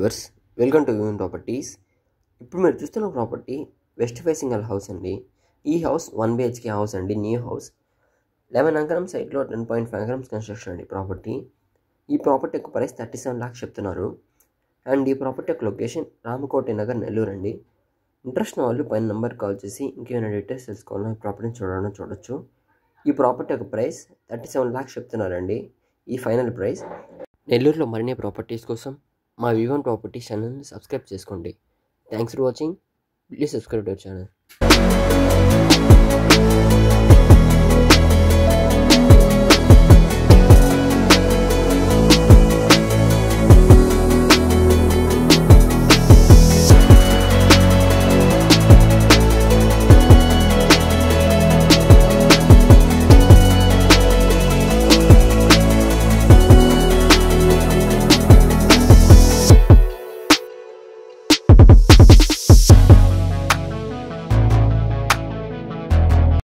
viewers welcome to వ్యూన్ properties ఇప్పుడు మీరు చూస్తున్న ప్రాపర్టీ వెస్ట్ ఫేసింగ్ గల హౌస్ అండి ఈ హౌస్ వన్ బిహెచ్కే హౌస్ అండి న్యూ హౌస్ లెవెన్ అంకరం సైట్లో టెన్ పాయింట్ ఫైవ్ అంకరమ్స్ కన్స్ట్రక్షన్ అండి ప్రాపర్టీ ఈ ప్రాపర్టీ యొక్క ప్రైస్ థర్టీ సెవెన్ లాక్స్ చెప్తున్నారు అండ్ ఈ ప్రాపర్టీ యొక్క లొకేషన్ రామకోటి నగర్ నెల్లూరు అండి ఇంట్రెస్ట్ ఉన్న వాళ్ళు పైన నెంబర్ కాల్ చేసి ఇంకేమైనా డీటెయిల్స్ తెలుసుకోవాలన్నా ఈ ప్రాపర్టీని చూడాలని చూడొచ్చు ఈ ప్రాపర్టీ యొక్క ప్రైస్ థర్టీ సెవెన్ లాక్స్ చెప్తున్నారండి ఈ ఫైనల్ ప్రైస్ నెల్లూరులో మరిన్ని ప్రాపర్టీస్ కోసం మా వివన్ ప్రాపర్టీస్ ఛానల్ని సబ్స్క్రైబ్ చేసుకోండి thanks for watching please subscribe our channel